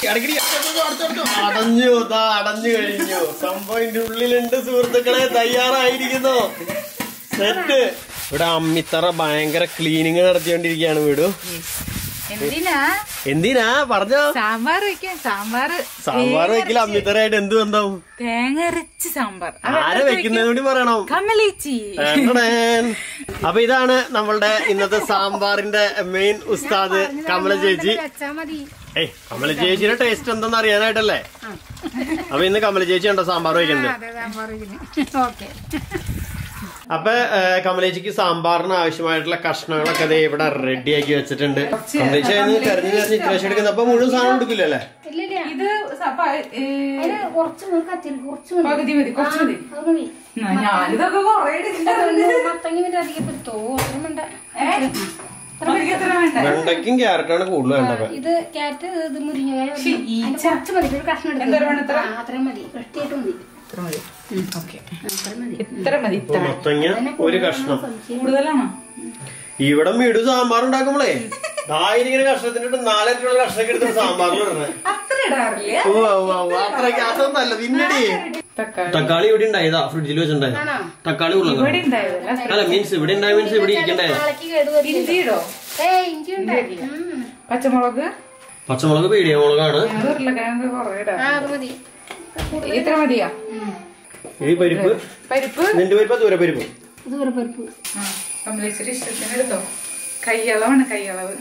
അടക്കടി അടഞ്ഞു ദാ അടഞ്ഞു കഴിഞ്ഞു സംഭവം ഇതിന്റെ ഉള്ളിലുണ്ട് സുഹൃത്തുക്കളെ തയ്യാറായിരിക്കുന്നു സെറ്റ് ഇവിടെ അമ്മിത്തറ ഭയങ്കര ക്ലീനിങ് നടത്തിക്കൊണ്ടിരിക്കുകയാണ് വീടു എന്തിനാ എന്തിനാ പറഞ്ഞോ സാമ്പാർ വെക്കാൻ സാമ്പാർ സാമ്പാർ വെക്കില്ല അമ്മിത്തറയായിട്ട് എന്ത് ബന്ധം തേങ്ങ അരച്ച് സാമ്പാർ ആരെ വെക്കുന്നതിന് കൂടി പറയണം കമലേച്ചി ടേണ്ടടേൻ. അപ്പൊ ഇതാണ് നമ്മളുടെ ഇന്നത്തെ സാമ്പാറിന്റെ മെയിൻ ഉസ്താദ് കമല ചേച്ചി വെച്ചാ മതി ഏയ് കമല ചേച്ചിയുടെ ടേസ്റ്റ് എന്തെന്ന് അറിയാനായിട്ടല്ലേ അപ്പൊ ഇന്ന് കമല ചേച്ചി ഉണ്ടോ സാമ്പാർ വയ്ക്കുന്നത് അതെ സാമ്പാർ ഓക്കെ അപ്പൊ ഏ, കമലേച്ചിക്ക് സാമ്പാറിന് ആവശ്യമായിട്ടുള്ള കഷ്ണങ്ങളൊക്കെ ദേ ഇവിടെ റെഡിയാക്കി വെച്ചിട്ടുണ്ട് കമലേച്ചി അതിന് കരഞ്ഞു കരഞ്ഞ് ഇത്രേശം എടുക്കുന്നത് അപ്പൊ മുഴുവൻ സാധനം എടുക്കില്ല അല്ലേ ഇല്ലില്ല ഇത് സ- പ- ഏ, അതിന് കുറച്ച് മതി കത്തിരി കുറച്ച് മതി പകുതി മതി കുറച്ച് മതി അത് മതി ആ, ഞാനിതൊക്കെ കൊറേ എടുത്തിട്ടുണ്ട്. മത്തങ്ങി മറ്റേ അധികം പിടുത്തോ ഒന്നും വേണ്ട ഏ? മതിക്ക് എത്ര വേണ്ട? വെണ്ടയ്ക്കും ക്യാരറ്റാണ് കൂടുതൽ വേണ്ടത് ഇത് ക്യാരറ്റ് ഇത് മുരിങ്ങ ശ്ശി, ഈച്ച. കുറച്ച് മതി ഒരു കഷ്ണം എടുക്കാം എന്തോരം വേണം ഇത്ര? ആ, അത്രയും മതി വെട്ടിയിട്ട് മതി ഇത്ര മതി. ഓക്കേ. ആ, അത്രയും മതി ഇത്ര മതി ഇപ്പൊ ഇത്ര മത്തങ്ങ ഒരു കഷ്ണം കൂടുതലാണോ ഇവിടെ വീട് സാമ്പാർ ഉണ്ടാക്കുമ്പോളേ ഇങ്ങനെ കഷ്ണത്തിനിട്ട് നാലരട്ടുള്ള കഷ്ണമൊക്കെ എടുത്ത് സാമ്പാറിൽ ഇടണേ അത്ര ഇടാറില്ല ഉവ്വ, ഉവ്വ, ഉവ്വ. അത്രയ്ക്ക് അതൊന്നല്ല പിന്നടി തക്കാളി തക്കാളി ഇവിടെ ഉണ്ടായതാ ഫ്രിഡ്ജിൽ വെച്ചിട്ടുണ്ടായത് തക്കാളി ഉള്ളത് ഇവിടെ ഉണ്ടായതല്ല അല്ല മീൻസ് ഇവിടെ ഉണ്ടായ മീൻസ് ഇവിടെ ഇരിക്കണ്ടേ നാളേക്ക് കേടുവരില്ല ഇഞ്ചി ഇടോ ഏ ഇഞ്ചി ഉണ്ടായില്ല ഉം. പച്ചമുളക് പച്ചമുളക് പീടിയ മുളകാണ് അത് ഉരുളക്കിഴങ്ങ് കുറേ ഇടാം ആ അത് മതി ഇത്ര മതിയാ ഈ പരിപ്പ് പരിപ്പ് നിന്റെ പരിപ്പ് ദൂര പരിപ്പ് ദൂരെ പരിപ്പ് ആ കമലേശ്വരി ഇഷ്ടത്തിന് എടുത്തോ കൈയളവാണ് കൈയളവ്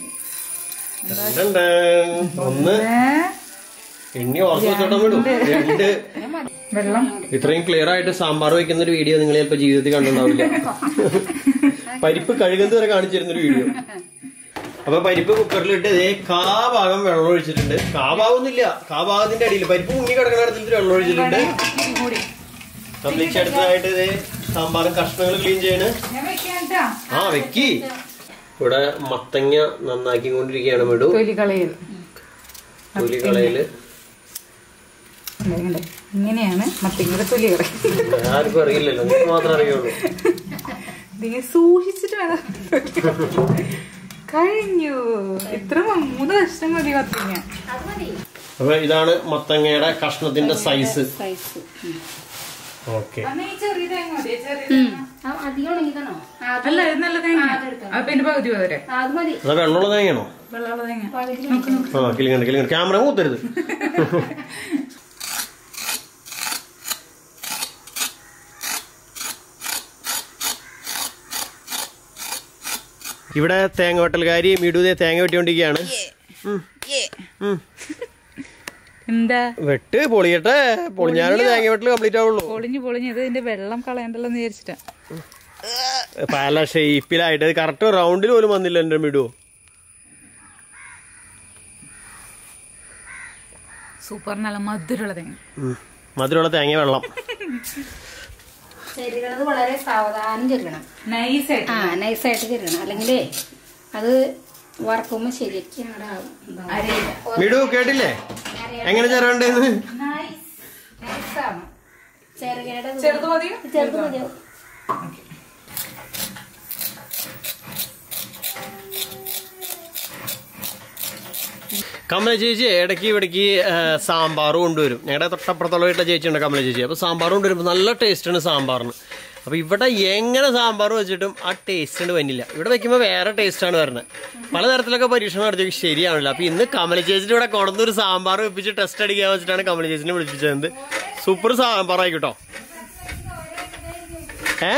രണ്ടെണ്ണം. ഒന്ന് എണ്ണി ഓർത്ത് വെച്ചോട്ടാൻ വിടും രണ്ട് വെള്ളം ഇത്രയും ക്ലിയർ ആയിട്ട് സാമ്പാർ വെക്കുന്ന ഒരു വീഡിയോ നിങ്ങൾ ചിലപ്പോ ജീവിതത്തിൽ കണ്ടിട്ടുണ്ടാവില്ല പരിപ്പ് കഴുകുന്നത് വരെ കാണിച്ചിരുന്നൊരു വീഡിയോ അപ്പൊ പരിപ്പ് കുക്കറിലിട്ട് ഇതേ കാ ഭാഗം വെള്ളം ഒഴിച്ചിട്ടുണ്ട് കാ ഭാഗമൊന്നുമില്ല കാ ഭാഗത്തിന്റെ അടിയിൽ പരിപ്പ് മുങ്ങി കിടക്കുന്ന ഇടത്തിൽ വെള്ളം ഒഴിച്ചിട്ടുണ്ട് ഇത്തിരി കൂടി കംപ്ലീറ്റ് അടുത്തതായിട്ട് ഇതേ സാമ്പാറും കഷ്ണങ്ങൾ ക്ലീൻ ചെയ്യണ് ഞാൻ വെക്കാൻ ട്ടാ. ആ വെക്കി ഇവിടെ മത്തങ്ങ നന്നാക്കി കൊണ്ടിരിക്കുകയാണ് വിടു തൊലി കളയത് തൊലി കളയില് ഇങ്ങനെയാണ് മത്തിങ്ങയുടെ തൊലി കളയുന്നത് ആർക്കും അറിയില്ലല്ലോ നിങ്ങൾക്ക് മാത്രമേ അറിയുള്ളൂ ഇതിങ്ങനെ സൂക്ഷിച്ചിട്ട് വേണം കഴിഞ്ഞു ഇത്ര മൂന്ന് കഷ്ണം മതി മത്തിങ്ങ അത് മതി അപ്പൊ ഇതാണ് മത്തങ്ങയുടെ കഷ്ണത്തിന്റെ സൈസ് സൈസ് ഓക്കെ അന്ന് ഈ ചെറിയ തേങ്ങ മതി ചെറിയ തേങ്ങ. അധികം ഉണങ്ങിക്കണോ ആ, അത് അല്ല ഇത് നല്ല തേങ്ങ ആ, അതെടുത്തോ. അപ്പൊ എന്റെ പകുതി പോരെ ആ, അത് മതി അതാ വെള്ളമുള്ള തേങ്ങയാണോ വെള്ളമുള്ള തേങ്ങ പകുതി ആ കിളിങ്ങണ്ട് കിളിങ്ങണ്ട് ക്യാമറ കൂത്തരുത് ഇവിടെ തേങ്ങ വെട്ടൽക്കാരി മിടുതെ തേങ്ങ വെട്ടിക്കൊണ്ടിരിക്കുകയാണ് ഉം. ഉം. എന്താ വെട്ട് പൊളിയട്ടെ പൊളിഞ്ഞാലാണ് തേങ്ങ വെട്ടൽ കംപ്ലീറ്റ് ആവുള്ളൂ പൊളിഞ്ഞു പൊളിഞ്ഞു ഇത് ഇതിന്റെ വെള്ളം കളയണ്ടല്ലോ എന്ന് വിചാരിച്ചിട്ടാ പല ഷേപ്പിലായിട്ട് കറക്റ്റ് റൗണ്ടിൽ പോലും വന്നില്ല എന്റെ മിടു സൂപ്പർ നല്ല മധുരമുള്ള തേങ്ങ ഉം. മധുരമുള്ള തേങ്ങ വെള്ളം ചെരുകണത് വളരെ സാവധാനം ചെരുകണം നൈസായിട്ട് ആ നൈസായിട്ട് ചെരുകണം അല്ലെങ്കിലേ അത് വറക്കുമ്പോ ശരിക്കും അവിടെ ആവും എന്താ അരയില്ല മിടു കേട്ടില്ലേ എങ്ങനെ ചേരണ്ടേന്ന് നൈസാണ് ചെറുകയുടെ ചെറുത് മതിയോ ചെറുത് മതിയോ കമല ചേച്ചി ഇടയ്ക്ക് ഇവിടേക്ക് സാമ്പാർ കൊണ്ടുവരും ഞങ്ങളുടെ തൊട്ടപ്പുറത്തുള്ള വീട്ടിലെ ചേച്ചിയുണ്ട് കമല ചേച്ചി അപ്പോൾ സാമ്പാർ കൊണ്ടുവരുമ്പോൾ നല്ല ടേസ്റ്റാണ് സാമ്പാറിന് അപ്പോൾ ഇവിടെ എങ്ങനെ സാമ്പാർ വെച്ചിട്ടും ആ ടേസ്റ്റ് ഉണ്ട് വന്നില്ല ഇവിടെ വെക്കുമ്പോൾ വേറെ ടേസ്റ്റാണ് വരുന്നത് പലതരത്തിലൊക്കെ പരീക്ഷണം നടത്തിയൊക്കെ ശരിയാവില്ല അപ്പോൾ ഇന്ന് കമല ചേച്ചിയുടെ ഇവിടെ കൊണ്ടുവന്നൊരു സാമ്പാർ വെപ്പിച്ച് ടെസ്റ്റ് അടിക്കാൻ വെച്ചിട്ടാണ് കമല ചേച്ചിനെ വിളിപ്പിച്ചത് സൂപ്പർ സാമ്പാർ ആയിക്കോട്ടോ ഏ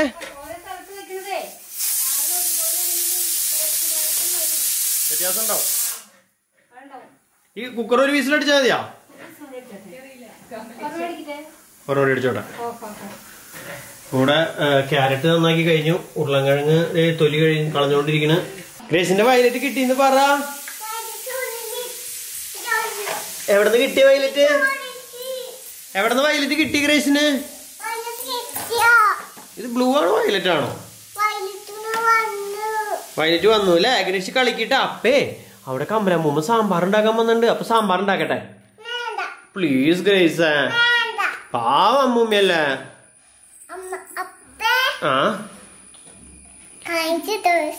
വ്യത്യാസം ഉണ്ടാവും ഈ കുക്കർ ഒരു വീസിലടിച്ചാൽ മതിയാ ഒരോടി അടിച്ചോട്ടെ കൂടെ ക്യാരറ്റ് നന്നാക്കി കഴിഞ്ഞു ഉരുളൻകിഴങ്ങ് ദേ തൊലി കഴിഞ്ഞ് കളഞ്ഞുകൊണ്ടിരിക്കണ് ഗ്രേസിന്റെ വയലറ്റ് കിട്ടിന്ന് പറ എവിടുന്ന് കിട്ടിയ വയലറ്റ് എവിടുന്ന് വയലറ്റ് കിട്ടി ഗ്രേസിന് ഇത് ബ്ലൂ ആണോ വയലറ്റ് ആണോ വയലറ്റ് വന്നു അല്ലേ ഗ്രേസ് കളിക്കിട്ട് അപ്പേ അവിടെ കമലമ്മൂമ്മ സാമ്പാർ ഉണ്ടാക്കാൻ വന്നിട്ടുണ്ട് അപ്പൊ സാമ്പാർ ഉണ്ടാക്കട്ടെ പ്ലീസ് ഗ്രേസ് പാവ അമ്മൂമ്മയല്ലേ ആ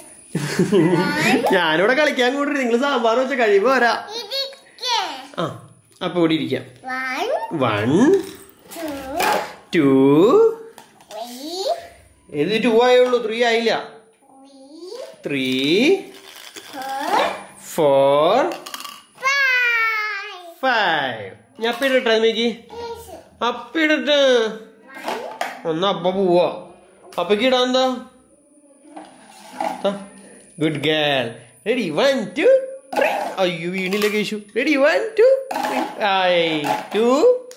ഞാനിവിടെ കളിക്കാൻ കൂട്ടി നിങ്ങൾ സാമ്പാർ വെച്ച കഴിയുമ്പോ വരാ ആ അപ്പൊ ഇവിടെ ഇരിക്കാം One, one two, two three, ഇത് ടു ആയുള്ളൂ ത്രീ ആയില്ല three, three four, four five. Five ഞാൻ അപ്പിടട്ടെ മേക്ക് Yes. അപ്പിടട്ടെ ഒന്ന് അപ്പ പോവാ അപ്പക്ക് ഇടാ എന്താ good girl ready one two three അയ്യോ വീണില്ല Keshu ready one two I two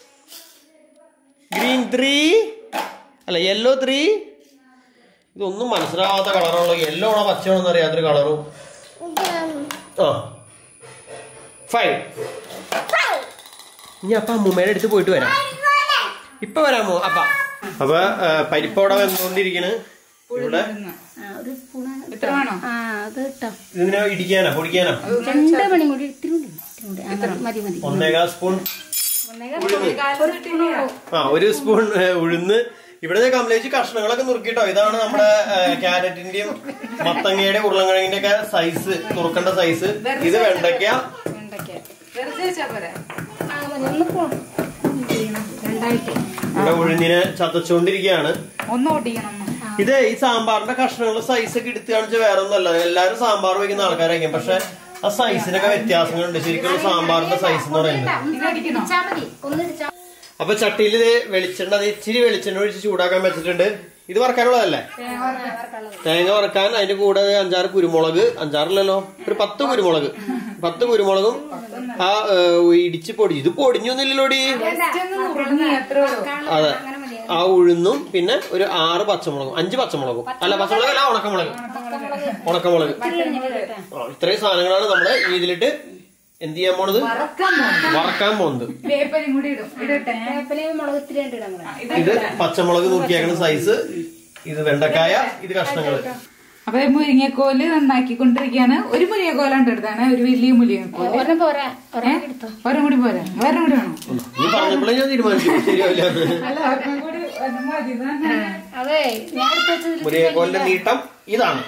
green three അല്ല യെല്ലോ ത്രീ ഇതൊന്നും മനസ്സിലാവാത്ത കളറുള്ള യെല്ലോ ആണോ പച്ചയാണോ അറിയാത്തൊരു കളറും Um, ആ ഫൈവ് five. ഇനി അപ്പ അമ്മൂമ്മേടെ അടുത്ത് പോയിട്ട് വരാം ഇപ്പൊ വരാമോ അപ്പ അപ്പൊ ആ, പരിപ്പോടെ വന്നുകൊണ്ടിരിക്കണ് ഇവിടെ ആ ഒരു സ്പൂണാണ് ഇത്ര വേണോ ആ അത് ഇട്ടോ ഇതിനെ ഇടിക്കാനാ പൊടിക്കാനാ രണ്ട് മണി കൂടി ഇത്തിരി കൂടി ഇത്തിരി കൂടി ആ, മതി മതി ഒന്നേകാൽ സ്പൂൺ ഒരു സ്പൂൺ ആ ഒരു സ്പൂൺ ഏ, ഉഴുന്ന് ഇവിടെ കമലേജ് കഷ്ണങ്ങളൊക്കെ നുറുക്കിട്ടോ ഇതാണ് നമ്മുടെ ഏ, ക്യാരറ്റിന്റെയും മത്തങ്ങയുടെ ഉരുളൻകിഴങ്ങിന്റെ ഒക്കെ സൈസ് നുറുക്കേണ്ട സൈസ് ഇത് വെണ്ടയ്ക്ക വെണ്ടയ്ക്ക വെറുതെ വെച്ചാ പോരെ ആ മതി ഒന്ന് പോ ചെയ്യണം രണ്ടായിട്ട് ഇവിടെ ഉഴുന്നിനെ ചതച്ചുകൊണ്ടിരിക്കുകയാണ് ഒന്ന് ഓടിക്കണം ഒന്ന്. ഇത് ഈ സാമ്പാറിന്റെ കഷ്ണങ്ങൾ സൈസ് ഒക്കെ എടുത്ത് കാണിച്ച് വേറെ ഒന്നല്ല എല്ലാരും സാമ്പാർ വയ്ക്കുന്ന ആൾക്കാരായിരിക്കും പക്ഷെ ആ സൈസിനൊക്കെ വ്യത്യാസങ്ങളുണ്ട് ശരിക്കും സാമ്പാറിന്റെ സൈസ് എന്ന് പറയുന്നത് ഇത് അടിക്കണോ ഇടിച്ചാ മതി ഒന്ന് ഇടിച്ചാ അപ്പൊ ചട്ടിയിൽ ഇത് വെളിച്ചെണ്ണ അത് ഇച്ചിരി വെളിച്ചെണ്ണ ഒഴിച്ച് ചൂടാക്കാൻ വെച്ചിട്ടുണ്ട് ഇത് വറക്കാനുള്ളതല്ലേ തേങ്ങ വറക്കാൻ അതിന്റെ കൂടെ ഒരു അഞ്ചാറ് കുരുമുളക് അഞ്ചാറില്ലല്ലോ ഒരു പത്ത് കുരുമുളക് പത്ത് കുരുമുളകും ആ ഏ, ഇടിച്ച് പൊടി ഇത് പൊടിഞ്ഞൊന്നുമില്ലല്ലോടി ജസ്റ്റ് ഒന്ന് നുറുങ്ങി അത്രേ ഉള്ളൂ അതെ ആ ഉഴുന്നും പിന്നെ ഒരു ആറ് പച്ചമുളകും അഞ്ച് പച്ചമുളകും അല്ല പച്ചമുളക് അല്ല ഉണക്കമുളക് ഉണക്കമുളക് ആ, ഇത്രയും സാധനങ്ങളാണ് നമ്മള് ഇതിലിട്ട് എന്ത് ചെയ്യാൻ പോണത് വറക്കാൻ പോണം വറക്കാൻ പോകുന്നത് വേപ്പനും കൂടി ഇടും ഇടട്ടെ വേപ്പിലയും മുളക് ഇത്തിരി ഉണ്ട് ഇടാൻ പറയാം ഇത് പച്ചമുളക് നോക്കിയാക്കുന്ന സൈസ് ഇത് വെണ്ടക്കായ ഇത് കഷ്ണങ്ങള് അപ്പൊ ഈ മുരിങ്ങക്കോല് നന്നാക്കിക്കൊണ്ടിരിക്കുകയാണ് ഒരു മുരിങ്ങക്കോലാണ്ട് എടുത്താണ് ഒരു വലിയ മുരിങ്ങക്കോല് ഒരെണ്ണം പോരാ ഒരെണ്ണം എടുത്തോ ഒരെണ്ണം കൂടി പോരാ വേറെ കൂടി വേണോ നീ പറഞ്ഞപ്പോഴേ ഞാൻ തീരുമാനിച്ചു ശരിയാവില്ല അല്ല ഒരെണ്ണം കൂടി ഒരെണ്ണം മതി ഇതാണ്. അതെ ഞാൻ എടുത്ത് വെച്ചതിൽ മുരിയക്കോലിന്റെ നീട്ടം ഇതാണ്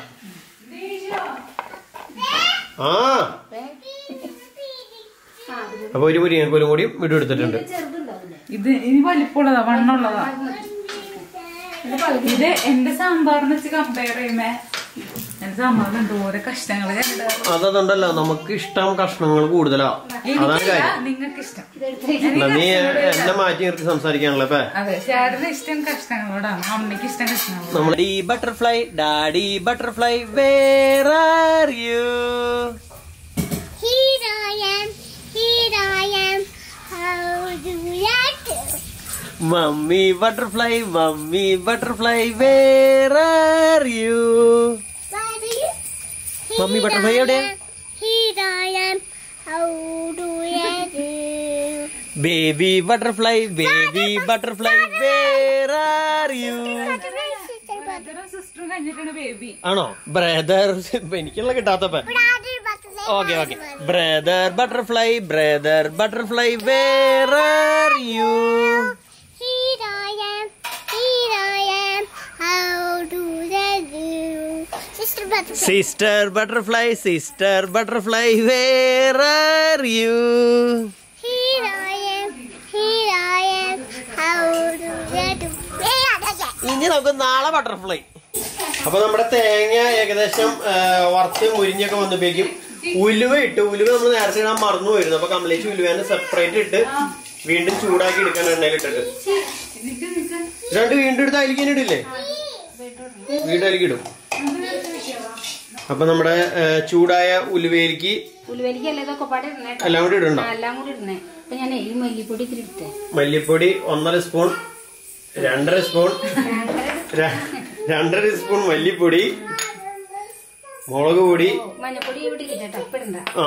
ആ അപ്പൊ ഒരു മുരിയക്കോലും കൂടി വിടു എടുത്തിട്ടുണ്ട് ചെറുതുണ്ടാവില്ലേ ഇത് ഇനി വലിപ്പമുള്ളതാ വണ്ണുള്ളതാ ഇത് എന്റെ സാമ്പാറിന് വെച്ച് കമ്പയർ ചെയ്യുമ്പേ എന്റെ സാമ്പാറിന് എന്തോരം കഷ്ണങ്ങൾ അതുണ്ടല്ലോ നമുക്ക് ഇഷ്ടം കഷ്ണങ്ങൾ കൂടുതലാ അതാണ് കാര്യം നിങ്ങൾക്ക് ഇഷ്ടം എന്നാ നീ എന്നെ മാറ്റി നിർത്തി സംസാരിക്കാണല്ലോ ഇപ്പൊ അതെ ചേട്ടന് ഇഷ്ടം കഷ്ണങ്ങളോടാണ് അമ്മയ്ക്ക് ഇഷ്ടം കഷ്ണങ്ങളോട് നമ്മുടെ ഈ butterfly daddy butterfly where are you Here I am, here I am. How do you do? Mummy butterfly mummy butterfly where are you Daddy, mummy butterfly എവിടെയാ here I am. How do you do? Baby butterfly baby butterfly where are you സിസ്റ്ററും കഴിഞ്ഞിട്ടാണ് baby ആണോ brother എനിക്കുള്ള കിട്ടാത്തപ്പ okay okay brother butterfly brother butterfly where are you Here I am, here I am. How do you do? Sister Butterfly. Sister butterfly sister butterfly where are you Here I am, here I am. How do you do? ഇനി നമുക്ക് നാളെ butterfly അപ്പൊ നമ്മുടെ തേങ്ങ ഏകദേശം ആ, വറുത്ത് മുരിഞ്ഞൊക്കെ വന്നപ്പോഴേക്കും ഉലുവ ഇട്ട് ഉലുവ നമ്മൾ നേരത്തെ ഇടാൻ മറന്നു പോയിരുന്നു അപ്പൊ കമലേച്ച് ഉലുവേനെ സെപ്പറേറ്റ് ഇട്ട് വീണ്ടും ചൂടാക്കി എടുക്കാൻ എണ്ണയിൽ ഇട്ടിട്ട് രണ്ട് വീണ്ടും എടുത്ത് അതിലേക്ക് തന്നെ ഇടില്ലേ വീണ്ടും അതിലേക്ക് ഇടും അപ്പൊ നമ്മുടെ ആ, ചൂടായ ഉലുവയിലേക്ക് ഉലുവലിക്കല്ലേ ഇതൊക്കെ പാടെ ഇടണേ കേട്ടോ. എല്ലാം കൂടി ഇടണ്ട ആ, എല്ലാം കൂടി ഇടണേ അപ്പൊ ഞാൻ ഈ മല്ലിപ്പൊടി ഇത്തിരി ഇട്ടേ മല്ലിപ്പൊടി ഒന്നര സ്പൂൺ രണ്ടര സ്പൂൺ ര- രണ്ടര സ്പൂൺ മല്ലിപ്പൊടി മുളക് പൊടി മഞ്ഞപ്പൊടി ഇവിടെ ഇല്ല കേട്ടോ ഇപ്പൊ ഇടണ്ട ആ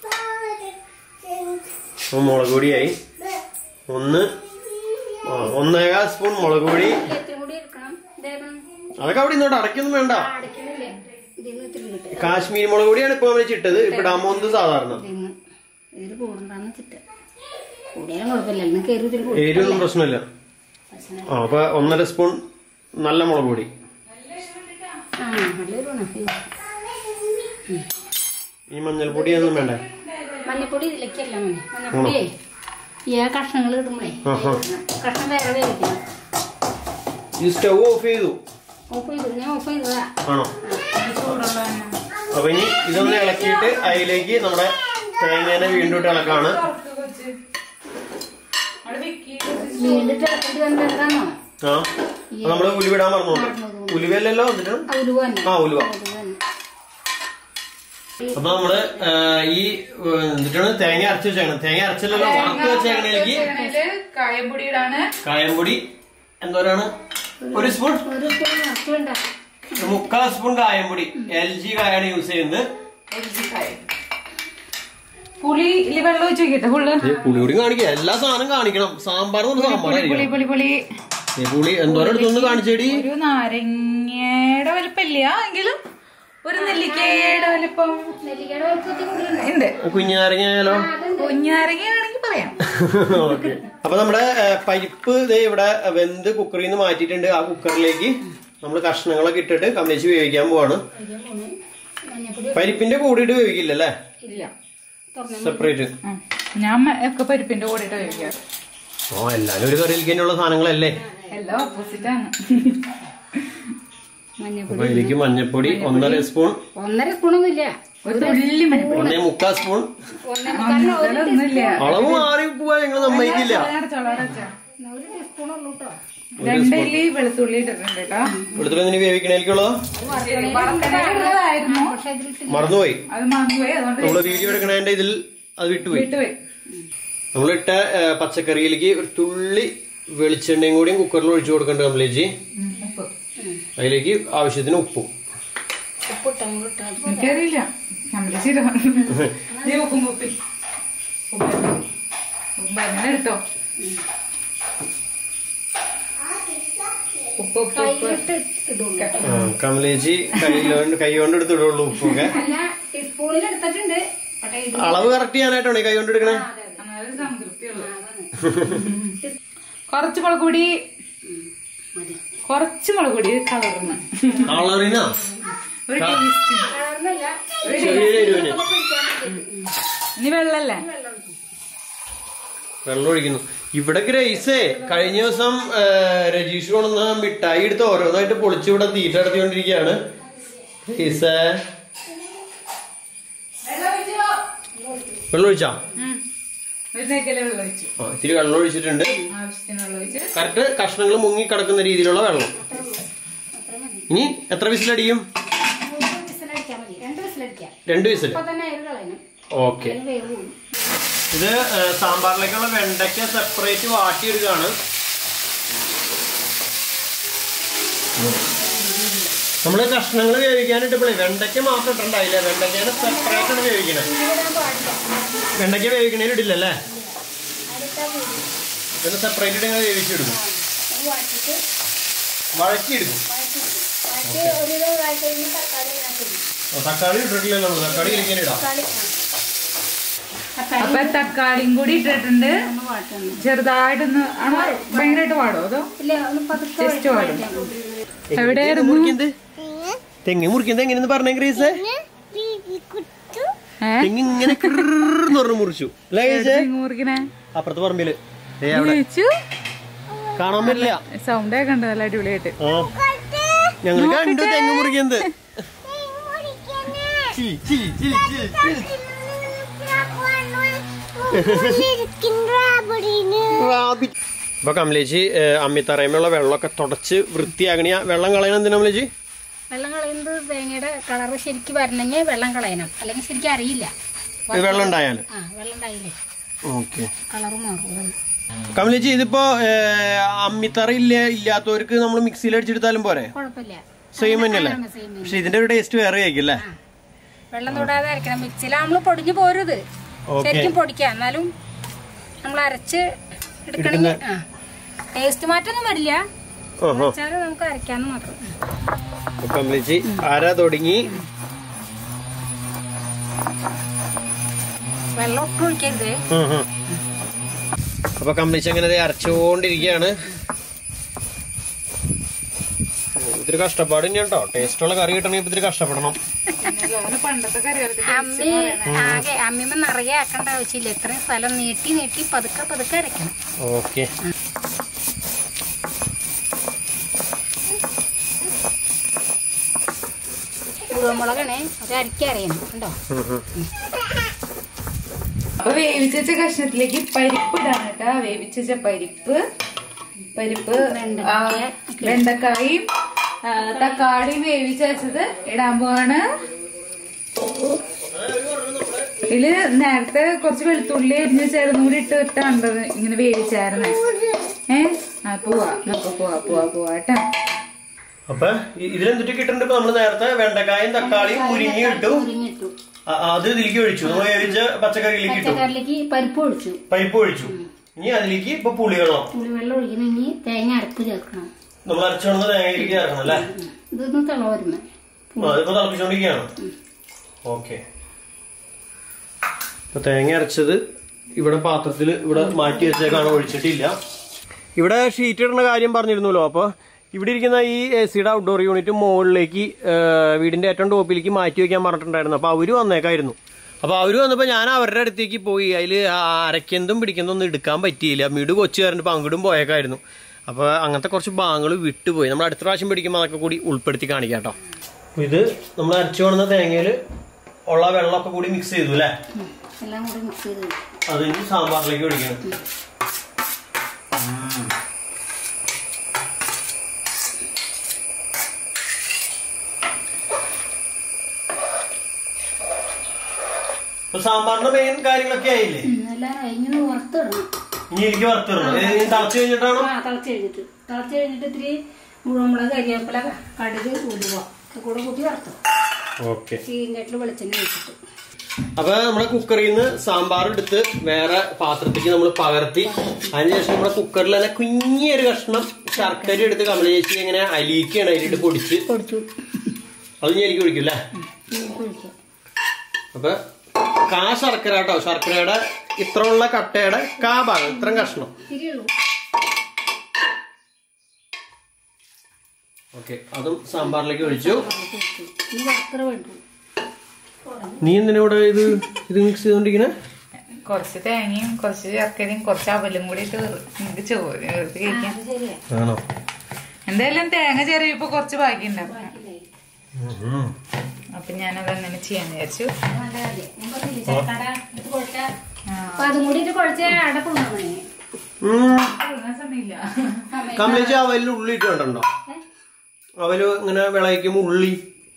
അപ്പൊ മുളക് പൊടിയായി ഒന്ന് ആ ഒന്നേകാൽ സ്പൂൺ മുളക് പൊടി എത്തിരി കൂടി എടുക്കണം ഇതേണം അതൊക്കെ അവിടെ ഇന്നോട്ട് അടയ്ക്കൊന്നും വേണ്ട അടയ്ക്കുന്നില്ലേ ഇതിന്ന് ഇത്തിരി കിട്ടും കാശ്മീരി മുളക് പൊടിയാണ് ഇപ്പൊ നമ്മൾ ചിട്ടത് ഇപ്പൊ ഇടാൻ പോകുന്നത് സാധാരണ ഇതിന്ന് ഇതിൽ കൂടണ്ടാന്ന് ചിട്ട കൂടിയാലും കുഴപ്പമില്ല ഇന്ന് കയറി ഇതിൽ കൂടും എരിവൊന്നും പ്രശ്നമില്ല ആ അപ്പൊ ഒന്നര സ്പൂൺ നല്ല മുളക് പൊടി ആ നല്ലൊരു ഉണക്ക്. ഈ മഞ്ഞൾപ്പൊടി ഒന്നും വേണ്ടേ മഞ്ഞപ്പൊടി ഇതിലേക്കല്ല മതി മഞ്ഞപ്പൊടിയേ ഈ കഷ്ണങ്ങൾ ഇടുമ്പോഴേ ആഹാ. കഷ്ണം വേറെ വേവിക്കണം ഈ സ്റ്റൗ ഓഫ് ചെയ്തു ഓഫ് ചെയ്തു ഞാൻ ഓഫ് ചെയ്തതാ ആണോ അപ്പൊ ഇനി ഇതൊന്ന് ഇളക്കിയിട്ട് അതിലേക്ക് നമ്മുടെ തേങ്ങേനെ വീണ്ടും ഇട്ട് ഇളക്കാണ് വീണ്ടും ചേർത്തിട്ട് വന്നത് എന്താണോ ആ അപ്പൊ നമ്മള് ഉലുവിടാൻ പറഞ്ഞോളൂ ഉലുവല്ലല്ലോ എന്നിട്ട് ഉലുവ തന്നെ ആ ഉലുവ ഉലുവ തന്നെ അപ്പൊ നമ്മള് ആ, ഈ ഏ, എന്നിട്ടാണ് തേങ്ങ അരച്ച് വെച്ചേക്കണം തേങ്ങ അരച്ചല്ലോ വറുത്ത് വെച്ചേക്കണേലേക്ക് കായപ്പൊടിയിടാണ് കായംപൊടി എന്തോരാണ് ഒരു സ്പൂൺ ഒരു സ്പൂൺ നിറച്ചുണ്ട ഒരു മുക്കാൽ സ്പൂൺ കായംപൊടി എൽ ജി കായാണ് യൂസ് ചെയ്യുന്നത് പുളി ഇല്ല വെള്ളം ഒഴിച്ച് വെക്കട്ടെ ഫുള്ള് ഏ, പുളി കൂടി കാണിക്കുക എല്ലാ സാധനം കാണിക്കണം സാമ്പാർ കൊണ്ട് പുളി സാമ്പാറായിരിക്കണം പുളി പുളി ഏ, പുളി എന്തോരം എടുത്തൊന്ന് കാണിച്ചേടി ഒരു നാരങ്ങയുടെ വലിപ്പമില്ല എങ്കിലും ഒരു നെല്ലിക്കയുടെ വലിപ്പം നെല്ലിക്കയുടെ വലുപ്പത്തിൽ കൂടുതലുണ്ട് ഉണ്ട് കുഞ്ഞാരങ്ങയാലോ കുഞ്ഞാരങ്ങയാണെങ്കിൽ പറയാം ഓക്കെ അപ്പൊ നമ്മുടെ ഏ, പരിപ്പ് ദേ ഇവിടെ വെന്ത് കുക്കറിൽ നിന്ന് മാറ്റിയിട്ടുണ്ട് ആ കുക്കറിലേക്ക് നമ്മൾ കഷ്ണങ്ങളൊക്കെ ഇട്ടിട്ട് കമ്മിച്ച് വേവിക്കാൻ പോവാണ് മഞ്ഞപ്പൊടി പരിപ്പിന്റെ കൂടിയിട്ട് വേവിക്കില്ല അല്ലേ ഇല്ല സെപ്പറേറ്റ് ഉം. ഞാൻ മ- ഒക്കെ പരിപ്പിന്റെ കൂടെ ഇട്ട് കഴിക്കാം ഓ എല്ലാരും ഒരു കറിയിലേക്കുള്ള സാധനങ്ങളല്ലേ എല്ലാം ഓപ്പോസിറ്റ് ആണ് മഞ്ഞപ്പൊടി അപ്പൊ ഇതിലേക്ക് മഞ്ഞപ്പൊടി ഒന്നര സ്പൂൺ ഒന്നര സ്പൂണൊന്നും ഇല്ല ഒരു തുള്ളി മഞ്ഞപ്പൊടി ഒന്നേ മുക്കാൽ സ്പൂൺ ഒന്നര കാരണം ഒരു ഒന്നുമില്ല അളവ് മാറി പോവാ ഞങ്ങൾ സമ്മതിക്കില്ല ഒരു ടീസ്പൂൺ ഉള്ളൂ കേട്ടോ രണ്ടല്ലി വെളുത്തുള്ളി ഇട്ടിട്ടുണ്ട് കേട്ടോ വെളുത്തുള്ളി ഇനി വേവിക്കണേക്കുള്ളതോ വറുത്തതായിരുന്നു പക്ഷെ ഇതിലിട്ട് മറന്നുപോയി അത് മറന്നുപോയി അതുകൊണ്ട് നമ്മള് വീഡിയോ എടുക്കണതിന്റെ ഇതിൽ അത് വിട്ടുപോയി വിട്ടുപോയി നമ്മളിട്ട ഏ, പച്ചക്കറിയിലേക്ക് ഒരു തുള്ളി വെളിച്ചെണ്ണയും കൂടി കുക്കറിൽ ഒഴിച്ചു കൊടുക്കേണ്ട കംപ്ലീറ്റ് ഉം, ഉപ്പ് അതിലേക്ക് ആവശ്യത്തിന് ഉപ്പും ഉപ്പിട്ടും കൂടി ഇട്ടാൽ മതി. എനിക്കറിയില്ല നമ്മള് ചെയ്തോ നീ ഉപ്പും ഉപ്പി ഉപ്പ് അങ്ങനെ എടുത്തോ ഉപ്പ് ഉപ്പ് ഉപ്പ് കയ്യിലിട്ട് ഇടുള്ളൂ കമലേച്ചി കൈകൊണ്ട് കൈ കൊണ്ട് എടുത്തിടുള്ളൂ ഉപ്പൊക്കെ അല്ല ടീസ്പൂണിൽ എടുത്തിട്ടുണ്ട് പക്ഷെ ഇത് അളവ് കറക്റ്റ് ചെയ്യാനായിട്ടാണ് ഈ കൈ കൊണ്ട് എടുക്കണേ എന്നാലും സംതൃപ്തിയുള്ളൂ കുറച്ച് മുളക് പൊടി മതി കുറച്ച് മുളക് പൊടി കളർന്ന് കളറിനാ ഒരു ടേസ്റ്റ് കളർന്നല്ല ചെറിയ എരിവിന് ഇനി വെള്ളല്ലേ വെള്ളം ഒഴിക്കുന്നു ഇവിടെ ഗ്രേസേ കഴിഞ്ഞ ദിവസം ഏ, രജീഷ് കൊണ്ടുവന്ന മിഠായി എടുത്ത് ഓരോന്നായിട്ട് പൊളിച്ച് ഇവിടെ തീറ്റ നടത്തിക്കൊണ്ടിരിക്കുകയാണ് ഗ്രേസേ വെള്ളം ഒഴിച്ചാ ഒരു നേക്കല്ലേ വെള്ളം ഒഴിച്ചു ആ ഇത്തിരി വെള്ളം ഒഴിച്ചിട്ടുണ്ട് ആവശ്യത്തിന് വെള്ളം ഒഴിച്ച് കറക്റ്റ് കഷ്ണങ്ങൾ മുങ്ങി കിടക്കുന്ന രീതിയിലുള്ള വെള്ളം ഇനി എത്ര വിസിലടിക്കും മൂന്ന് വിസിലടിച്ചാൽ മതി രണ്ട് വിസിലടിക്കാം രണ്ട് വിസിൽ ഇപ്പൊ തന്നെ അയൽ കളയണം ഓക്കെ അതിന് വേവ് കൂടും ഇത് ഏ, സാമ്പാറിലേക്കുള്ള വെണ്ടയ്ക്ക സെപ്പറേറ്റ് വാട്ടിയെടുക്കുകയാണ് നമ്മള് കഷ്ണങ്ങൾ വേവിക്കാനിട്ടപ്പോഴേ വെണ്ടയ്ക്ക മാത്രം ഇട്ടുണ്ടായില്ല വെണ്ടയ്ക്കേനെ സെപ്പറേറ്റ് ആണ് വേവിക്കണേ ഇടാൻ പാടില്ല വെണ്ടയ്ക്ക വേവിക്കണേൽ ഇടില്ലല്ലേ അതിട്ടാ കൂടും ഇത് സെപ്പറേറ്റ് ഇട്ട് ഇങ്ങനെ വേവിച്ചെടുക്കും അത് വാട്ടിട്ട് വഴറ്റിയെടുക്കും വഴറ്റി വഴറ്റി ഒരു ഇത് വഴറ്റി കഴിഞ്ഞ് തക്കാളി ഇതിനകത്ത് ഇടും. ആ, തക്കാളി ഇട്ടിട്ടില്ല നമ്മൾ തക്കാളി ഇരിക്കാൻ ഇടാം തക്കാളി ആ. തക്കാളി അപ്പൊ തക്കാളിയും കൂടി ഇട്ടിട്ടുണ്ട് ഒന്ന് വാട്ടണം ചെറുതായിട്ടൊന്ന് ആണോ ഭയങ്കരമായിട്ട് പാടോ അതോ ഇല്ല ഒന്ന് പതുക്കെ Just വഴറ്റി വാടും. വഴറ്റിയാൽ മതി. എവിടെയായിരുന്നു മുറിക്കുന്നത് തെങ്ങ് മുറിക്കുന്നത് എങ്ങനെയെന്ന് പറഞ്ഞേ ഗ്രീസ് കുത്തു ഏ തെങ്ങ് ഇങ്ങനെ കിറന്ന് പറഞ്ഞു മുറിച്ചു അല്ലേ ഗ്രീസേ? മുറിക്കണേ അപ്പുറത്ത് പറമ്പില് ഏ അവിടെ ജയിച്ചു കാണാൻ പറ്റില്ല സൗണ്ട് ഒക്കെ ഉണ്ട് നല്ല അടിപൊളിയായിട്ട് ആ ഞങ്ങൾ കണ്ടു തെങ്ങ് മുറിക്കുന്നത് ചി, ചി, ചി, ചി, ചി. റാബിറ്റ്. ഇപ്പൊ കമലേച്ചി അമ്മിത്തറയുമുള്ള വെള്ളമൊക്കെ തുടച്ച് വൃത്തിയാക്കണി ആ വെള്ളം കളയണം എന്തിനാ കമലേച്ചി വെള്ളം കളയുന്നത് തേങ്ങയുടെ കളറ് ശരിക്കും വരണമെങ്കിൽ വെള്ളം കളയണം അല്ലെങ്കിൽ ശരിക്കും അറിയില്ല ഇത് വെള്ളം ഉണ്ടായാല് ആ വെള്ളം ഉണ്ടായില്ലേ ഓക്കെ കളറ് മാറും കമലേച്ചി ഇതിപ്പോ ഏ, അമ്മിത്തറ ഇല്ല ഇല്ലാത്തവർക്ക് നമ്മൾ മിക്സിയിൽ അടിച്ചെടുത്താലും പോരെ കുഴപ്പമില്ല സെയിം തന്നെയല്ലേ ആണ് same തന്നെ. പക്ഷെ ഇതിന്റെ ഒരു ടേസ്റ്റ് വേറെ ആയിരിക്കും അല്ലേ വെള്ളം തൊടാതെ അരക്കണം മിക്സിയിൽ നമ്മൾ പൊടിഞ്ഞു പോരുത് ഓക്കെ ശരിക്കും പൊടിക്കാം എന്നാലും നമ്മൾ അരച്ച് എടുക്കണമെങ്കിൽ ആ ടേസ്റ്റ് മാറ്റൊന്നും വരില്ല ഓഹോ വെച്ചാൽ നമുക്ക് അരക്കാന്ന് മാത്രം കമലേച്ചി അര തുടങ്ങി വെള്ളം ഒട്ടും ഒഴിക്കരുത് ഉം, ഉം. അപ്പൊ കമലേച്ചി അങ്ങനെ ദേ അരച്ചുകൊണ്ടിരിക്കുകയാണ് ഇത്തിരി കഷ്ടപ്പാട് തന്നെയാണ് കേട്ടോ ടേസ്റ്റുള്ള കറി കിട്ടണമെങ്കിൽ ഇപ്പൊ ഇത്തിരി കഷ്ടപ്പെടണം പിന്നെ പണ്ടത്തെ കറികൾക്ക് അമ്മി ആകെ അമ്മിമ്മ നിറയെ ആക്കേണ്ട ആവശ്യമില്ല ഇത്രയും സ്ഥലം നീട്ടി നീട്ടി പതുക്കെ പതുക്കെ അരയ്ക്കണം ഓക്കെ കുരുമുളകാണേ ഒരു അരക്കി അറിയണം കണ്ടോ അപ്പൊ വേവിച്ച കഷ്ണത്തിലേക്ക് പരിപ്പ് ഇടാണ് കേട്ടാ വേവിച്ച പരിപ്പ് പരിപ്പ് ആ, വെണ്ടക്കായും ആ, തക്കാളിയും വേവിച്ച് വെച്ചത് ഇടാൻ പോവാണ് ഇതില് നേരത്തെ കുറച്ച് വെളുത്തുള്ളി അരിഞ്ഞ് ചേർന്നും കൂടി ഇട്ട് ഇട്ടാണ്ടത് ഇങ്ങനെ വേവിച്ചായിരുന്നു ഏ ആ പോവാ നമുക്ക് പോവാ പോവാ പോവാ കേട്ടാ അപ്പൊ ഇ- ഇതിലെന്തിട്ട് കിട്ടുന്നുണ്ട് ഇപ്പൊ നമ്മള് നേരത്തെ വെണ്ടക്കായും തക്കാളിയും മുരിങ്ങി ഇട്ടു മുരിങ്ങിട്ടു അ- അത് ഇതിലേക്ക് ഒഴിച്ചു നമ്മൾ വേവിച്ച പച്ചക്കറിയിലേക്ക് ഇട്ടു പച്ചക്കറിലേക്ക് പരിപ്പ് ഒഴിച്ചു പരിപ്പ് ഒഴിച്ചു ഇനി അതിലേക്ക് ഇപ്പൊ പുളിവെള്ളം പുളിവെള്ളം ഒഴിക്കണമെങ്കിൽ തേങ്ങ അരപ്പ് ചേർക്കണം നമ്മൾ അരച്ചുകൊണ്ട തേങ്ങയിലേക്ക് ചേർക്കണം അല്ലേ ഇതൊന്ന് തിള വരുമ്പോ ആ, അതിപ്പോ തിളപ്പിച്ചോണ്ടിരിക്കുകയാണ് ഓക്കെ ഇപ്പൊ തേങ്ങ അരച്ചത് ഇവിടെ പാത്രത്തിൽ ഇവിടെ മാറ്റി വെച്ചേക്കാണ് ഒഴിച്ചിട്ടില്ല ഇവിടെ ഷീറ്റ് ഇടുന്ന കാര്യം പറഞ്ഞിരുന്നല്ലോ അപ്പൊ ഇവിടെ ഇരിക്കുന്ന ഈ എ സിയുടെ ഔട്ട്ഡോർ യൂണിറ്റ് മുകളിലേക്ക് ആ, വീടിന്റെ ഏറ്റവും ടോപ്പിലേക്ക് മാറ്റി വെക്കാൻ പറഞ്ഞിട്ടുണ്ടായിരുന്നു അപ്പൊ അവര് വന്നേക്കായിരുന്നു അപ്പൊ അവര് വന്നപ്പോ ഞാൻ അവരുടെ അടുത്തേക്ക് പോയി അതിൽ അരയ്ക്കുന്നതും പിടിക്കുന്നതൊന്നും എടുക്കാൻ പറ്റിയില്ല വീട് കൊച്ചു കയറിട്ട് പങ്കിടും പോയേക്കായിരുന്നു അപ്പൊ അങ്ങനത്തെ കുറച്ച് ഭാഗങ്ങൾ വിട്ടുപോയി നമ്മൾ അടുത്ത പ്രാവശ്യം പിടിക്കുമ്പോൾ അതൊക്കെ കൂടി ഉൾപ്പെടുത്തി കാണിക്കാം കേട്ടോ ഇത് നമ്മൾ അരച്ചു കൊണ്ടുവന്ന തേങ്ങയിൽ ഉള്ള വെള്ളമൊക്കെ കൂടി മിക്സ് ചെയ്തു അല്ലേ എല്ലാം കൂടി മിക്സ് ചെയ്ത് വെക്കും. അത് ഇനി സാമ്പാറിലേക്ക് ഒഴിക്കണം ഇപ്പൊ സാമ്പാറിന്റെ മെയിൻ കാര്യങ്ങളൊക്കെ ആയില്ലേ എല്ലാം ഇങ്ങനെ വറുത്തിടണം ഇനി എനിക്ക് വറുത്തിടണം ഇത് തിളച്ചു കഴിഞ്ഞിട്ടാണോ ആ തിളച്ച് കഴിഞ്ഞിട്ട് തിളച്ച് കഴിഞ്ഞിട്ട് ഇത്തിരി മുഴുവൻ കരിവേപ്പില കടുക് ഉലുവ ഒക്കെ കൂടെ കൂട്ടി വറുത്തു ഓക്കെ ചീഞ്ചട്ടിൽ വെളിച്ചെണ്ണ ഒഴിച്ചിട്ട് അപ്പൊ നമ്മുടെ കുക്കറിൽ നിന്ന് സാമ്പാർ എടുത്ത് വേറെ പാത്രത്തിലേക്ക് നമ്മൾ പകർത്തി അതിനുശേഷം നമ്മുടെ കുക്കറിൽ തന്നെ കുഞ്ഞൊരു കഷ്ണം ശർക്കര എടുത്ത് കമല ചേച്ചി ഇങ്ങനെ അലിയിക്കാണ് അതിലിട്ട് പൊടിച്ച് പൊടിച്ചു അത് ഞാൻ എനിക്ക് ഒഴിക്കും അല്ലേ ഒഴിക്കാം അപ്പൊ കാ ശർക്കര കേട്ടോ ശർക്കരയുടെ ഇത്ര ഉള്ള കട്ടയുടെ കാ ഭാഗം ഇത്രയും കഷ്ണം തിരിയുള്ളൂ ഓക്കെ അതും സാമ്പാറിലേക്ക് ഒഴിച്ചു ഇനി വറുത്തറ വേണ്ടു നീ എന്തിനാ ഇവിടെ ഇത് ഇത് മിക്സ് ചെയ്തോണ്ടിരിക്കണേ കുറച്ച് തേങ്ങയും കുറച്ച് ശർക്കരയും കുറച്ച് അവലും കൂടി ഇട്ട് നിങ്ങൾക്ക് ചോറ് എടുത്ത് കഴിക്കാം അത് ശരിയാ ആണോ എന്തായാലും തേങ്ങ ചെറിയപ്പോ കുറച്ച് ബാക്കി ഉണ്ടാവും അപ്പൊ ഞാനത് അങ്ങനെ ചെയ്യാന്ന് വിചാരിച്ചു നല്ല കാര്യം. ഞാൻ പറഞ്ഞില്ലേ, ശർക്കര ഇട്ട് കുഴച്ചാ. അപ്പൊ അതും കൂടി ഇട്ട് കുഴച്ച് അടപ്പുണ്ടോ മണി പുഴുങ്ങാൻ സമയമില്ല കമലേച്ചി അവലിൽ ഉള്ളി ഇട്ടുണ്ടോ അവല് ഇങ്ങനെ വിളയിക്കുമ്പോ ഉള്ളി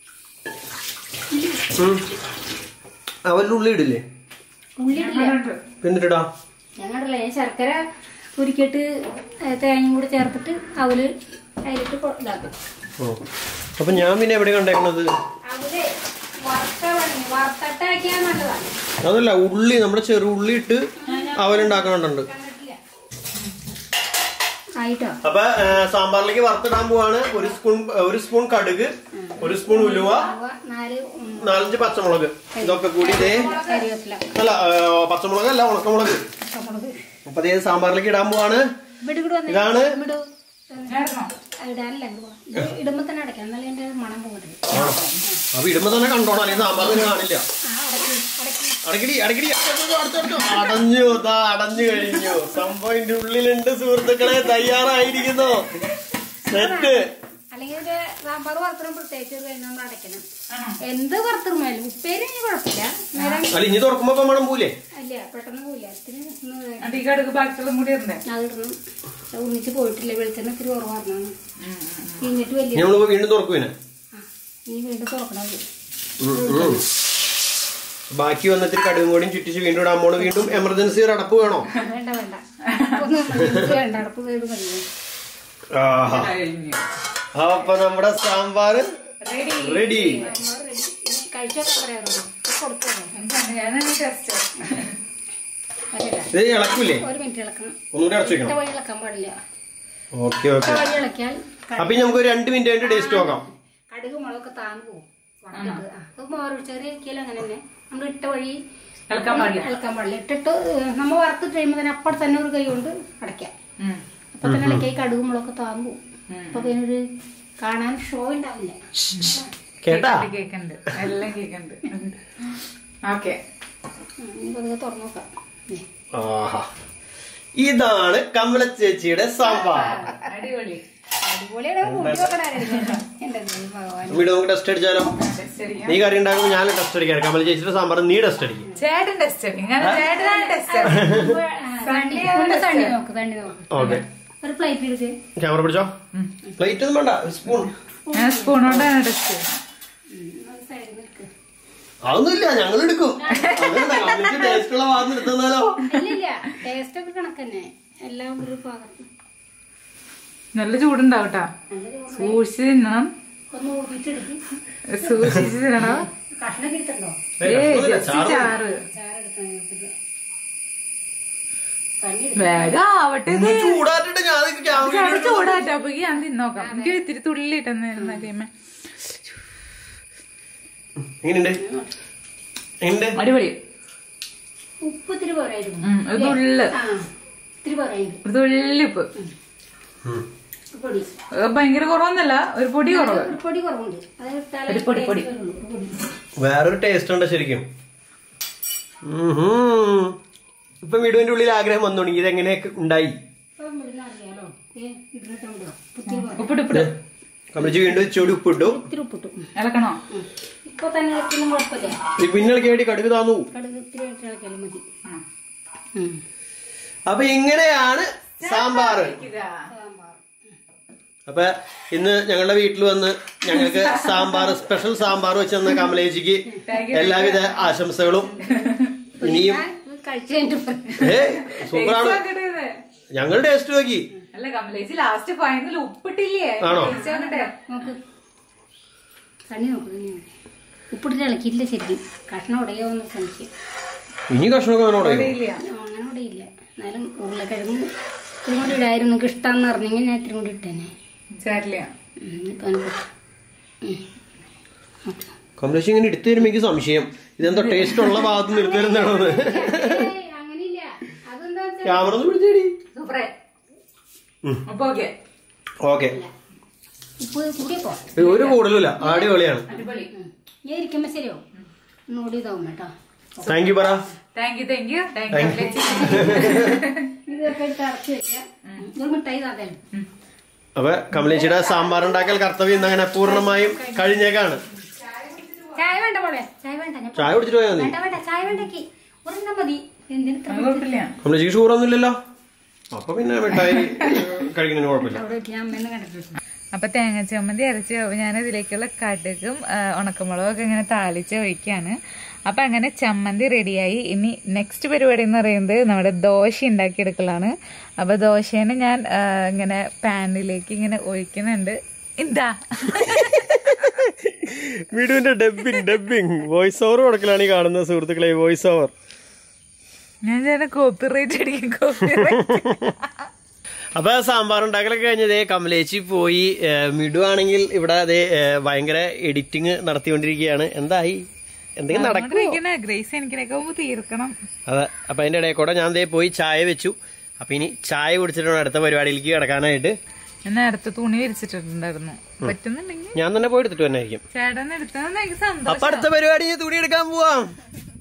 ഉം. അവലിൽ ഉള്ളി ഇടില്ലേ ഉള്ളിട്ടില്ല എന്നിട്ടിടാ ഞങ്ങളില്ലേ ശർക്കര ഉരുക്കിയിട്ട് ഏ, തേങ്ങയും കൂടി ചേർത്തിട്ട് അവല് അതിലിട്ട് കൊ- ഇതാക്കും ഓ. അപ്പൊ ഞാൻ പിന്നെ എവിടെ കണ്ടേക്കണത് അവല് വറുത്ത വേണമെങ്കിൽ വറുത്തട്ടാക്കിയാൽ നല്ലതാണ് അതല്ല ഉള്ളി നമ്മുടെ ചെറു ഉള്ളി ഇട്ട് അവലുണ്ടാക്കണുണ്ട് കണ്ടിട്ടില്ല ആയിട്ടോ അപ്പൊ ഏ, സാമ്പാറിലേക്ക് വറുത്തിടാൻ പോവാണ് ഒരു സ്പൂൺ ഒരു സ്പൂൺ കടുക് ഒരു സ്പൂൺ ഉലുവ അവ നാല് ഉം, നാലഞ്ച് പച്ചമുളക് ഇതൊക്കെ കൂടി ഇതേ കറിവേപ്പില അല്ല ഏ, പച്ചമുളക് അല്ല ഉണക്കമുളക് പച്ചമുളക് അപ്പൊ അതേ സാമ്പാറിലേക്ക് ഇടാൻ പോവാണ് ഇവിടെ കൂടെ വന്നേ ഇതാണ് ഇവിടു ഇടാനല്ല ഇങ്ങട് വാ. ഇത് ഇടുമ്പോ തന്നെ അടയ്ക്കാം എന്നാലേ എന്റെ മണം പോകരുത് അപ്പൊ ഇടുമ്പോ തന്നെ കണ്ടോണം അല്ലെങ്കിൽ സാമ്പാറിന് കാണില്ല ആ അടക്കി അടക്കി അടക്കടി അടക്കടി അടുത്തോ, അടുത്തോ, അടുത്തോ. അടഞ്ഞു ദാ അടഞ്ഞു കഴിഞ്ഞു സംഭവം ഇതിന്റെ ഉള്ളിലുണ്ട് സുഹൃത്തുക്കളെ തയ്യാറായിരിക്കുന്നു സെറ്റ് അല്ലെങ്കിൽ ഇത് സാമ്പാർ വറുത്തണം പ്രത്യേകിച്ച് ഇത് കഴിഞ്ഞ് നമ്മൾ അടയ്ക്കണം എന്ത് വറുത്തിരുന്നാലും ഉപ്പേരി ഇനി കുഴപ്പമില്ല നേരം അല്ല ഇനി തുറക്കുമ്പോ ഇപ്പൊ മണം പോലെ അല്ല പെട്ടെന്ന് പോയില്ല ഇതിന് ഒന്ന് അത് ഈ കടുക് ബാക്കിയുള്ളതും കൂടി ഇടണ്ടേ അതിടണം ഒന്നിച്ച് പോയിട്ടില്ല വെളിച്ചെണ്ണ ഇത്തിരി കുറവായിരുന്നു കഴിഞ്ഞിട്ട് വലിയ ഇനി നമ്മളിപ്പോ വീണ്ടും തുറക്കുവിനെ ആ, ഇനി വീണ്ടും തുറക്കണം ഇത്. ബാക്കി വന്നിട്ട് കടുകും കൂടിയും ചുറ്റിച്ച് വീണ്ടും ഇടാൻ പോണ് വീണ്ടും എമർജൻസി ഒരു അടപ്പ് വേണോ വേണ്ട വേണ്ട ഒന്ന് emergency വേണ്ട അടപ്പ് ചെയ്ത് മതി ആഹാ. കഴിഞ്ഞു അപ്പൊ നമ്മുടെ sambar ready ready sambar ready. ഇനി കഴിച്ചോക്കാൻ പറയാറുണ്ടോ കൊടുത്തു ഞാനാണ് ടെസ്റ്റ് അല്ല ഇത് ഇളക്കൂലേ ഒരു മിനിറ്റ് ഇളക്കണം ഒന്നുകൂടി അടച്ചു ഇട്ട വെക്കണം വഴി ഇളക്കാൻ പാടില്ല ഓക്കെ ഇട്ട ഓക്കെ വഴി ഇളക്കിയാൽ ക- അപ്പൊ ഇനി നമുക്ക് ഒരു രണ്ട് മിനിറ്റ് കഴിഞ്ഞിട്ട് ടേസ്റ്റ് നോക്കാം കടുക് മുളകൊക്കെ താന്നു പോകും വറുത്തിട്ട്. ആ, അത് മോര് ചെറിയ ഇരിക്കലും അങ്ങനെ തന്നെ നമ്മൾ ഇട്ട വഴി ഇളക്കാൻ പാടില്ല ഇളക്കാൻ പാടില്ല ഇട്ടിട്ട് നമ്മൾ വറുത്തിട്ട് കഴിയുമ്പോൾ തന്നെ അപ്പോൾ തന്നെ ഒരു കൈ കൊണ്ട് അടയ്ക്കാം ഉം. അപ്പൊ തന്നെ ഇളക്കി കടുക് മുളകൊക്കെ താന്നു പോകും അപ്പൊ പിന്നെ ഒരു കാണാൻ ഷോ ഉണ്ടാവില്ല കേട്ടാ കേക്കുണ്ട് എല്ലാം കേക്കുണ്ട് ഓക്കെ ഉം, ഇനി പതുക്കെ തുറന്നു നോക്കാം ദേ. ആഹാ ഇതാണ് കമല ചേച്ചിയുടെ സാമ്പാർ അടിപൊളി അടിപൊളിയാണ് കൂട്ടി വെക്കണായിരുന്നു എന്റെ ദൈവം ഭഗവാൻ വീട് നമുക്ക് ടെസ്റ്റ് അടിച്ചാലോ ടെസ്റ്റ് അടിക്കാം നീ കറി ഉണ്ടാക്കുമ്പോൾ ഞാൻ ടെസ്റ്റ് അടിക്കാം കമല ചേച്ചിയുടെ സാമ്പാർ നീ ടെസ്റ്റ് അടിക്കും ചേട്ടൻ ടെസ്റ്റ് അടിക്കും കാരണം ചേട്ടനാണ് ടെസ്റ്റ് തണ്ണി തണ്ണി നോക്ക് തണ്ണി നോക്ക് ഓക്കെ ഒരു പ്ലേറ്റ് എടുത്ത് ക്യാമറ പിടിച്ചോ പ്ലേറ്റ് ഒന്നും വേണ്ട സ്പൂൺ ഞാൻ സ്പൂണോണ്ടാണ് ടെസ്റ്റ് ഒരു സൈഡിൽ നിൽക്ക് അതൊന്നുമില്ല ഞങ്ങൾ എടുക്കും ടേസ്റ്റ് ഉള്ള ഭാഗത്ത് എടുത്താലോ ഇല്ലില്ല ടേസ്റ്റ് ഒക്കെ കണക്കന്നെ എല്ലാം ഒരു പാകം നല്ല ചൂടുണ്ടാവട്ടാ സൂക്ഷിച്ച് തിന്നണം ഒന്ന് ഊതിച്ചെടുത്ത് സൂക്ഷിച്ച് തിന്നണം കഷ്ണം കിട്ടുണ്ടോ ഏയ് ജസ്റ്റ് ചാറ് ചാറെടുക്കാൻ തണ്ണി വേഗം ആവട്ടെ ഇത്. ചൂടാറ്റിട്ട് ഞാൻ ഇത് അവിടെ ചൂടാറ്റാ അപ്പൊ ഞാൻ തിന്നോക്കാം എനിക്ക് ഇത്തിരി തുള്ളി ഇട്ടെന്നായിരുന്നു കഴിയുമ്പോ എങ്ങനെയുണ്ട് എങ്ങനെയുണ്ട് അടിപൊളി ഉപ്പ് ഇത്തിരി പോരായിരുന്നു ഉം, ഒരു തുള്ള് ആ ഇത്തിരി പോരായിരുന്നു ഒരു തുള്ളിപ്പ് ഉം. പൊടി അത് ഭയങ്കര കുറവൊന്നല്ല ഒരു പൊടി കുറവ് ഒരു പൊടി കുറവുണ്ട് അത് ഇട്ടാലേ ഒരു പൊടി, പൊടി. taste വരുള്ളൂ. പൊടി. വേറൊരു ടേസ്റ്റ് ഉണ്ട് ശരിക്കും ഉഹും. ഇപ്പൊ വീടിന്റെ ഉള്ളിൽ ആഗ്രഹം വന്നു തുടങ്ങി ഇതെങ്ങനെയൊക്കെ ഉണ്ടായി ഇപ്പൊ ഇവിടുന്ന് അറിയാലോ ഏ ഇതിലിട്ടാ വിടുക ഇത്തിരി പോരാ. ഉപ്പിട്ട് ഉപ്പിട്ട് കമലിച്ച് വീണ്ടും ചൂടി ഉപ്പിട്ടു ഇത്തിരി ഉപ്പിട്ടു ഉം. ഇളക്കണോ ഉം. ഇപ്പൊ തന്നെ ഇളക്കൊന്നും കുഴപ്പമില്ല ഈ പിന്നിളക്ക് വേണ്ടി കടുക് താന്നു കടുക് ഇത്തിരി ഇട്ട് ഇളക്കിയാലും മതി ആ. ഉം. അപ്പൊ ഇങ്ങനെയാണ് സാമ്പാർ സാമ്പാർ അപ്പൊ ഇന്ന് ഞങ്ങളുടെ വീട്ടിൽ വന്ന് ഞങ്ങൾക്ക് സാമ്പാർ സ്പെഷ്യൽ സാമ്പാർ വെച്ച് തന്ന കമലേജിക്ക് എല്ലാവിധ ആശംസകളും ഇനിയും ഇത് കഴിച്ച് കഴിഞ്ഞിട്ട് പറ. ഏ സൂപ്പറാണ് നോക്കട്ടെ ഇത്. ഞങ്ങൾ ടേസ്റ്റ് നോക്കി അല്ല കമലേച്ചി ലാസ്റ്റ് ഫൈനൽ ഉപ്പിട്ടില്ലേ ആണോ? ടേസ്റ്റ് നോക്കട്ടെ നോക്ക് തണ്ണി നോക്ക് തണ്ണി നോക്ക് ഉപ്പിട്ടിട്ട് ഇളക്കിയില്ല ശരിക്കും കഷ്ണം ഉടയോ എന്ന് സംശയം ഇനി കഷ്ണമൊക്കെ അവനോട് ഇല്ല ആ, അങ്ങനെ ഉടയില്ല എന്നാലും ഉരുളക്കിഴങ്ങ് ഇത്തിരി കൂടി ഇടായിരുന്നു നിങ്ങൾക്ക് ഇഷ്ടമാണെന്ന് പറഞ്ഞെങ്കിൽ ഞാൻ ഇത്തിരി കൂടി ഇട്ടേനെ ചേരില്ല ഉം, ഇപ്പൊ എനിക്ക് ഉം. ഓക്കേ. കമലേശ് ഇങ്ങനെ എടുത്തു തരുമ്പോ എനിക്ക് സംശയം ഇതെന്തോ ടേസ്റ്റ് ഉള്ള ഭാഗത്ത് നിന്ന് എടുത്തു തരുന്നതാണോ ഏയ്, അങ്ങനെയില്ല അതെന്താ വെച്ചാ ക്യാമറ ഒന്ന് പിടിച്ചേടി സൂപ്പറേ ഉം. അപ്പൊ ഓക്കെ ഓക്കെ ഉപ്പ് കൂടിയപ്പോ ഒരു കൂടുതലില്ല അടിപൊളിയാണ് അടിപൊളി ഞാൻ ഇരിക്കുമ്പോ ശരിയോ ഒന്നുകൂടി ഇതാവും കേട്ടോ താങ്ക് യു പറ thank you thank you thank you കമലേച്ചി ഇതൊക്കെ എടുത്ത് അടച്ചു വെക്കാം ഇതൊരു മിഠായി താതേലും അപ്പൊ കമലേച്ചിയുടെ സാമ്പാർ ഉണ്ടാക്കൽ കർത്തവ്യം ഇന്ന് അങ്ങനെ പൂർണ്ണമായും കഴിഞ്ഞേക്കാണ് ചായ വേണ്ട മോളെ ചായ വേണ്ട ഞാൻ ചായ കുടിച്ചിട്ട് പോയാൽ മതി വേണ്ട വേണ്ട ചായ വേണ്ടക്ക് ഒരെണ്ണം മതി എന്തിന് ഇത്ര അത് കുഴപ്പമില്ല കമലേച്ചിക്ക് ഷുഗറൊന്നുമില്ലല്ലോ അപ്പൊ പിന്നെ മിഠായി കഴിക്കുന്നതിന് കുഴപ്പമില്ല അവിടെ വെച്ച് ഞാൻ അമ്മേന്ന് കണ്ടിട്ടുണ്ട് അപ്പൊ തേങ്ങ ചമ്മന്തി അരച്ച് ഞാൻ ഇതിലേക്കുള്ള കടുകും ആ, ഉണക്കമുളകും ഒക്കെ ഇങ്ങനെ താളിച്ച് ഒഴിക്കാണ് അപ്പൊ അങ്ങനെ ചമ്മന്തി റെഡിയായി ഇനി നെക്സ്റ്റ് പരിപാടി എന്ന് പറയുന്നത് നമ്മുടെ ദോശ ഉണ്ടാക്കിയെടുക്കലാണ് അപ്പൊ ദോശേനെ ഞാൻ ആ, ഇങ്ങനെ പാനിലേക്ക് ഇങ്ങനെ ഒഴിക്കുന്നുണ്ട് എന്താ വീഡിയോന്റെ ഡബിങ് ഡബിങ് വോയിസ് ഓവർ കൊടുക്കലാണ് ഈ കാണുന്ന സുഹൃത്തുക്കളെ വോയിസ് ഓവർ ഞാൻ ചേട്ടൻ കോപ്പിറൈറ്റ് അടിക്കും കോപ്പിറൈറ്റ് അപ്പൊ സാമ്പാർ ഉണ്ടാക്കലൊക്കെ കഴിഞ്ഞതേ കമലേച്ചി പോയി ഏഹ്, മിഡു ആണെങ്കിൽ ഇവിടെ അതേ ഏഹ്, ഭയങ്കര എഡിറ്റിംഗ് നടത്തിക്കൊണ്ടിരിക്കുകയാണ് എന്തായി എന്തെങ്കിലും നടക്കും ഗ്രേസ് എനിക്കിനൊക്കെ മുമ്പ് തീർക്കണം അതെ അപ്പൊ അതിന്റെ ഇടയിൽ കൂടെ ഞാൻ ദേ പോയി ചായ വെച്ചു അപ്പൊ ഇനി ചായ കുടിച്ചിട്ടാണ് അടുത്ത പരിപാടിയിലേക്ക് കിടക്കാനായിട്ട് ഞാൻ നേരത്തെ തുണി വിരിച്ചിട്ടുണ്ടായിരുന്നു പറ്റുന്നുണ്ടെങ്കിൽ ഞാൻ തന്നെ പോയി എടുത്തിട്ട് തന്നെ ആയിരിക്കും ചേട്ടൻ എടുത്തതെന്ന് എനിക്ക് സന്തോഷം അപ്പൊ അടുത്ത പരിപാടി തുണി എടുക്കാൻ പോവാം